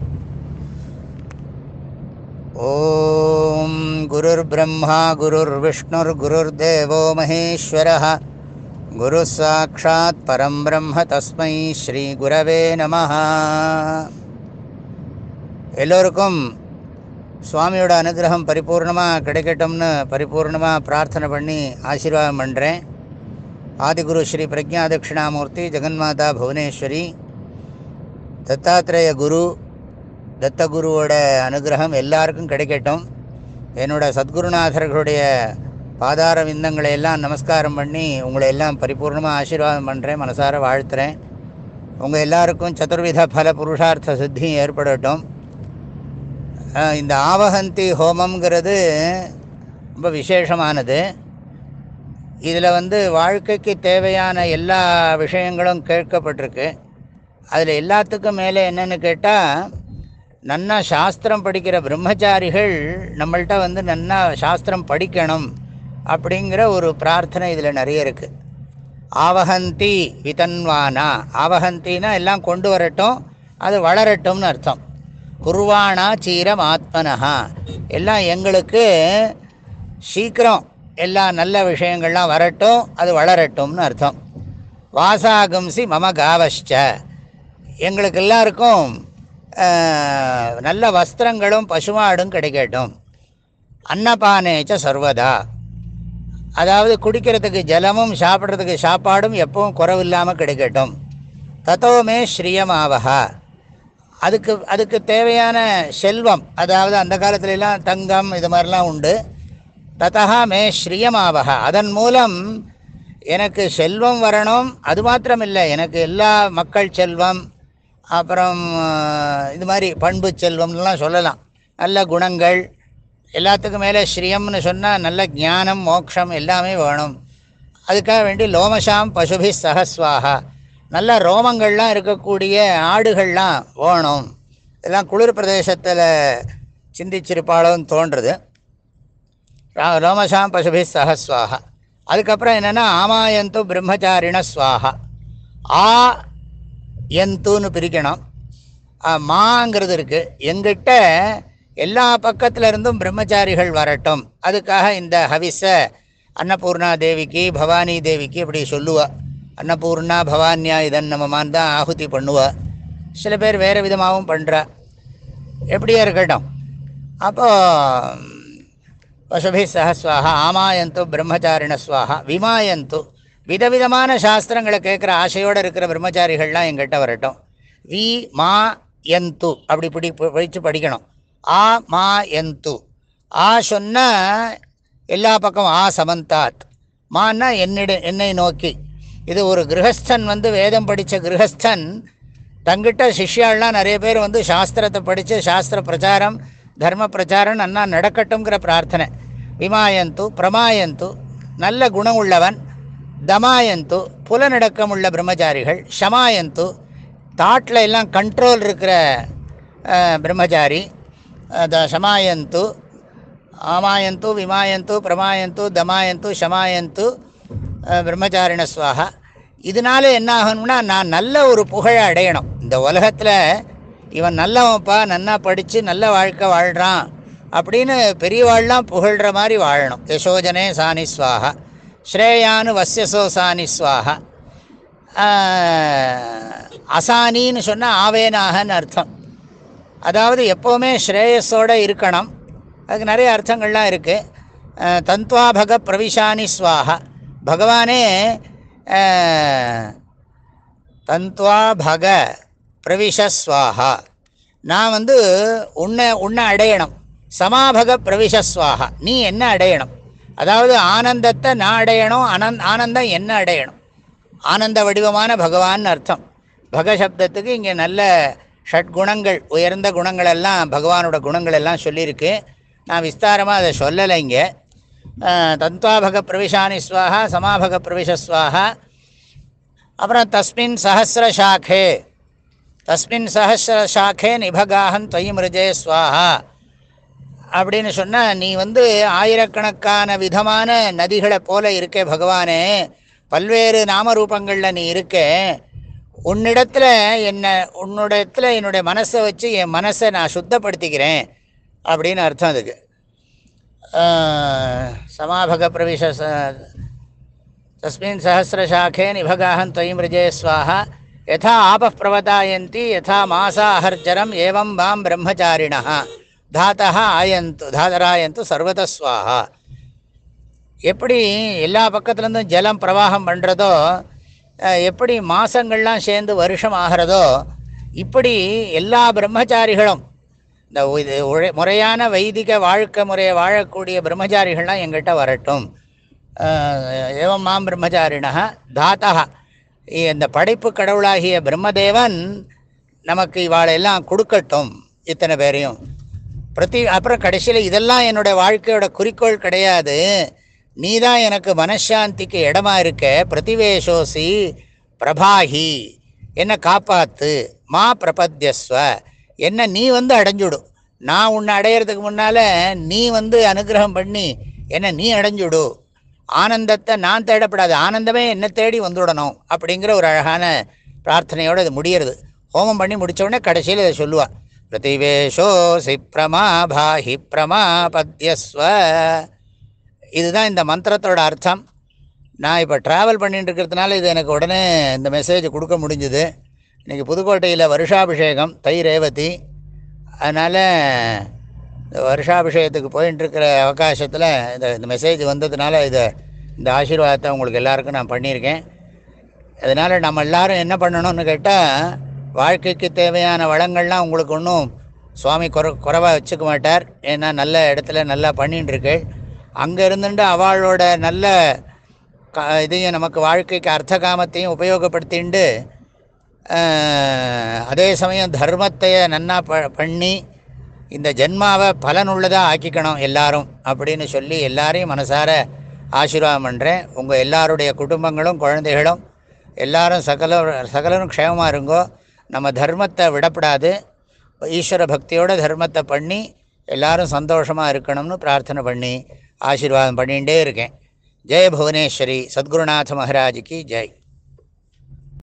ॐ गुरुर्ब्रह्मा गुरुर्विष्णुर्गुरुर्देवो महेश्वरः गुरुः साक्षात् परं ब्रह्म तस्मै ஸ்ரீகுரவே நம எல்லோருக்கும் சுவாமியோட அனுகிரகம் பரிபூர்ணமாக கிடைக்கட்டும்னு பரிபூர்ணமாக பிரார்த்தனை பண்ணி ஆசீர்வாதம் பண்ணுறேன் ஆதிகுரு ஸ்ரீ பிரஜா தட்சிணாமூர்த்தி ஜெகன்மாதா புவனேஸ்வரி தத்தாத்திரேய குரு தத்தகுருவோட அனுகிரகம் எல்லாருக்கும் கிடைக்கட்டும் என்னோட சத்குருநாதர்களுடைய பாதார விந்தங்களை எல்லாம் நமஸ்காரம் பண்ணி உங்களை எல்லாம் பரிபூர்ணமாக ஆசீர்வாதம் பண்ணுறேன் மனசார வாழ்த்துறேன் உங்கள் எல்லாருக்கும் சதுர்வித பல புருஷார்த்த சித்தியும் ஏற்படட்டும் அஹ் இந்த ஆவகந்தி ஹோமம்ங்கிறது ரொம்ப விசேஷமானது இதில் வந்து வாழ்க்கைக்கு தேவையான எல்லா விஷயங்களும் கேட்கப்பட்டிருக்கு அதில் எல்லாத்துக்கும் மேலே என்னென்னு கேட்டால் நன்னா சாஸ்திரம் படிக்கிற பிரம்மச்சாரிகள் நம்மள்ட்ட வந்து நன்னா சாஸ்திரம் படிக்கணும் அப்படிங்கிற ஒரு பிரார்த்தனை இதில் நிறைய இருக்குது ஆவகந்தி விதன்வானா ஆவகந்தினா எல்லாம் கொண்டு வரட்டும் அது வளரட்டும்னு அர்த்தம் குருவானா சீரம் ஆத்மனஹா எல்லாம் எங்களுக்கு சீக்கிரம் எல்லா நல்ல விஷயங்கள்லாம் வரட்டும் அது வளரட்டும்னு அர்த்தம் வாசாகம்சி மம காவஷ்ச எங்களுக்கு எல்லாருக்கும் ஆஹ், நல்ல வஸ்திரங்களும் பசுமாடும் கிடைக்கட்டும் அன்னபானேச்ச சர்வதா அதாவது குடிக்கிறதுக்கு ஜலமும் சாப்பிட்றதுக்கு சாப்பாடும் எப்பவும் குறவில்லாமல் கிடைக்கட்டும் தத்தோமே ஸ்ரீயமாவகா அதுக்கு அதுக்கு தேவையான செல்வம் அதாவது அந்த காலத்துல எல்லாம் தங்கம் இது மாதிரிலாம் உண்டு ததா மே ஸ்ரீயமாவகா அதன் மூலம் எனக்கு செல்வம் வரணும் அது மாத்திரம் இல்லை எனக்கு எல்லா மக்கள் செல்வம் அப்புறம் ஆஹ், இது மாதிரி பண்பு செல்வம்லாம் சொல்லலாம் நல்ல குணங்கள் எல்லாத்துக்கும் மேலே ஸ்ரீயம்னு சொன்னால் நல்ல ஞானம் மோட்சம் எல்லாமே வேணும் அதுக்காக வேண்டி லோமசாம் பசுபி சகஸ்வாகா நல்ல ரோமங்கள்லாம் இருக்கக்கூடிய ஆடுகள்லாம் வேணும் இதெல்லாம் குளிர் பிரதேசத்தில் சிந்திச்சிருப்பாளோன்னு தோன்றுறது ரா- ரோமசாம் பசுபி சகஸ்வாகா அதுக்கப்புறம் என்னென்னா ஆமாயந்து பிரம்மச்சாரிண ஸ்வாகா ஆ எந்துன்னு பிரிக்கணும் ஆ, மாங்கிறது இருக்குது எங்கிட்ட எல்லா பக்கத்துல இருந்தும் பிரம்மச்சாரிகள் வரட்டும் அதுக்காக இந்த ஹவிஸ அன்னபூர்ணா தேவிக்கு பவானி தேவிக்கு இப்படி சொல்லுவா அன்னபூர்ணா பவானியா இதன் நம்மமான் தான் ஆகுதி பண்ணுவா சில பேர் வேறு விதமாகவும் பண்ணுறா எப்படியா இருக்கட்டும் அப்போ வசுபி சஹஸ்வாகா ஆமாயந்து பிரம்மச்சாரிண ஸ்வாகா விமாயந்து விதவிதமான சாஸ்திரங்களை கேட்குற ஆசையோடு இருக்கிற பிரம்மச்சாரிகள்லாம் எங்கிட்ட வரட்டும் வி மா எந்து அப்படி பிடி படித்து படிக்கணும் ஆ மா எந்து ஆ சொன்னால் எல்லா பக்கம் ஆ சமந்தாத் மான்னா என்னிட என்னை நோக்கி இது ஒரு கிரகஸ்தன் வந்து வேதம் படித்த கிரகஸ்தன் தங்கிட்ட சிஷ்யாள்லாம் நிறைய பேர் வந்து சாஸ்திரத்தை படித்து சாஸ்திர பிரச்சாரம் தர்ம பிரச்சாரம் நன்னா நடக்கட்டும்ங்கிற பிரார்த்தனை விமாயந்து பிரமாயந்து நல்ல குணம் உள்ளவன் தமாயந்து புலநடக்கம் உள்ள பிரம்மச்சாரிகள் ஷமாயந்து தாட்டில் எல்லாம் கண்ட்ரோல் இருக்கிற அஹ், பிரம்மச்சாரி அத ஷமாயந்து ஆமாயந்து விமாயந்து பிரமாயந்து தமாயந்து ஷமாயந்து அஹ், பிரம்மச்சாரிண ஸ்வாகா இதனால என்ன ஆகணும்னா நான் நல்ல ஒரு புகழை அடையணும் இந்த உலகத்தில் இவன் நல்லவன்ப்பா நன்னா படித்து நல்ல வாழ்க்கை வாழ்கிறான் அப்படின்னு பெரியவாள்லாம் புகழ்கிற மாதிரி வாழணும் யசோஜனே சாணி ஸ்வாகா ஸ்ரேயானு வசியசோ சாணி ஸ்வாகா ஆஹ், அசானின்னு சொன்னால் ஆவேனாகன்னு அர்த்தம் அதாவது எப்போவுமே ஸ்ரேயஸோடு இருக்கணும் அதுக்கு நிறைய அர்த்தங்கள்லாம் இருக்குது தந்த்வாபக பிரவிஷானி ஸ்வாகா பகவானே அஹ், தந்த்வாபக பிரவிஷஸ்வாகா நான் வந்து உன்னை உன்னை அடையணும் சமாபக பிரவிஷஸ்வாகா நீ என்ன அடையணும் அதாவது ஆனந்தத்தை நான் அடையணும் ஆனந்த் ஆனந்தம் என்ன அடையணும் ஆனந்த வடிவமான பகவான் அர்த்தம் பக சப்தத்துக்கு இங்கே நல்ல ஷட்குணங்கள் உயர்ந்த குணங்கள் எல்லாம் பகவானோட குணங்கள் எல்லாம் சொல்லியிருக்கு நான் விஸ்தாரமாக அதை சொல்லலை இங்கே அஹ், தந்த்வாபக பிரவிஷானி ஸ்வாகா சமாபக பிரவிஷஸ்வாகா அப்புறம் தஸ்மின் சஹசிர சாக்கே தஸ்மின் சஹசிர சாக்கே நிபகாகன் தொய் மிருஜே ஸ்வாஹா அப்படின்னு சொன்னால் நீ வந்து ஆயிரக்கணக்கான விதமான நதிகளை போல இருக்கே பகவானே பல்வேறு நாமரூபங்களில் நீ இருக்கே உன்னிடத்தில் என்ன உன்னுடையத்தில் என்னுடைய மனசை வச்சு என் மனசை நான் சுத்தப்படுத்திக்கிறேன் அப்படின்னு அர்த்தம் அதுக்கு சமாபக பிரவிஷ தஸ்மின் சஹசிரசாக்கே நிபகாஹம் தொயி மிருஜே ஸ்வாஹா யதா ஆப பிரவதாயந்தி யதா மாசா அஹர்ஜரம் ஏவம் மாம் பிரம்மச்சாரிணா தாத்தா ஆயந்து தாதராயந்து சர்வதஸ்வாஹா எப்படி எல்லா பக்கத்துலேருந்தும் ஜலம் பிரவாகம் பண்ணுறதோ எப்படி மாதங்கள்லாம் சேர்ந்து வருஷம் ஆகிறதோ இப்படி எல்லா பிரம்மச்சாரிகளும் இந்த இது உழை முறையான வைதிக வாழ்க்கை முறையை வாழக்கூடிய பிரம்மச்சாரிகள்லாம் எங்கிட்ட வரட்டும் ஏவம் மாம் பிரம்மச்சாரிணா தாத்தா இந்த படைப்பு கடவுளாகிய பிரம்மதேவன் நமக்கு இவாளெல்லாம் கொடுக்கட்டும் இத்தனை பேரையும் பிரதி அப்புறம் கடைசியில் இதெல்லாம் என்னுடைய வாழ்க்கையோட குறிக்கோள் கிடையாது நீ தான் எனக்கு மனசாந்திக்கு இடமா இருக்க பிரதிவேஷோசி பிரபாகி என்னை காப்பாத்து மா பிரபத்யஸ்வ என்ன நீ வந்து அடைஞ்சுடு நான் உன்னை அடையிறதுக்கு முன்னால் நீ வந்து அனுகிரகம் பண்ணி என்ன நீ அடைஞ்சுடு ஆனந்தத்தை நான் தேடப்படாது ஆனந்தமே என்ன தேடி வந்துவிடணும் அப்படிங்கிற ஒரு அழகான பிரார்த்தனையோடு இது முடியறது ஹோமம் பண்ணி முடித்தோடனே கடைசியில் இதை சொல்லுவாள் பிரதிவேஷோசி பிரமாபாஹி பிரமாபத்யஸ்வ இதுதான் இந்த மந்திரத்தோட அர்த்தம் நான் இப்போ ட்ராவல் பண்ணிட்டு இருக்கிறதுனால இது எனக்கு உடனே இந்த மெசேஜ் கொடுக்க முடிஞ்சுது இன்றைக்கி புதுக்கோட்டையில் வருஷாபிஷேகம் தை ரேவதி அதனால் இந்த வருஷாபிஷேகத்துக்கு போயின்ட்டு இருக்கிற அவகாசத்தில் இந்த இந்த மெசேஜ் வந்ததுனால இதை இந்த ஆசீர்வாதத்தை உங்களுக்கு எல்லாருக்கும் நான் பண்ணியிருக்கேன் அதனால் நம்ம எல்லாரும் என்ன பண்ணணும்னு கேட்டால் வாழ்க்கைக்கு தேவையான வளங்கள்லாம் உங்களுக்கு ஒன்றும் சுவாமி குறை குறைவாக வச்சுக்க மாட்டார் ஏன்னா நல்ல இடத்துல நல்லா பண்ணின்னு இருக்கு அங்கே இருந்துட்டு அவளோட நல்ல க இதையும் நமக்கு வாழ்க்கைக்கு அர்த்த காமத்தையும் உபயோகப்படுத்திண்டு அதே சமயம் தர்மத்தை நன்னா ப பண்ணி இந்த ஜென்மாவை பலனுள்ளதாக ஆக்கிக்கணும் எல்லாரும் அப்படின்னு சொல்லி எல்லாரையும் மனசார ஆசீர்வாதம் பண்ணுறேன் உங்கள் எல்லாருடைய குடும்பங்களும் குழந்தைகளும் எல்லாரும் சகல சகலரும் க்ஷேமமாக இருங்கோ நம்ம தர்மத்தை விடப்படாது ஈஸ்வர பக்தியோட தர்மத்தை பண்ணி எல்லாரும் சந்தோஷமாக இருக்கணும்னு பிரார்த்தனை பண்ணி ஆசீர்வாதம் பண்ணிகிட்டே இருக்கேன் ஜெய புவனேஸ்வரி சத்குருநாத மகாராஜுக்கு ஜெய்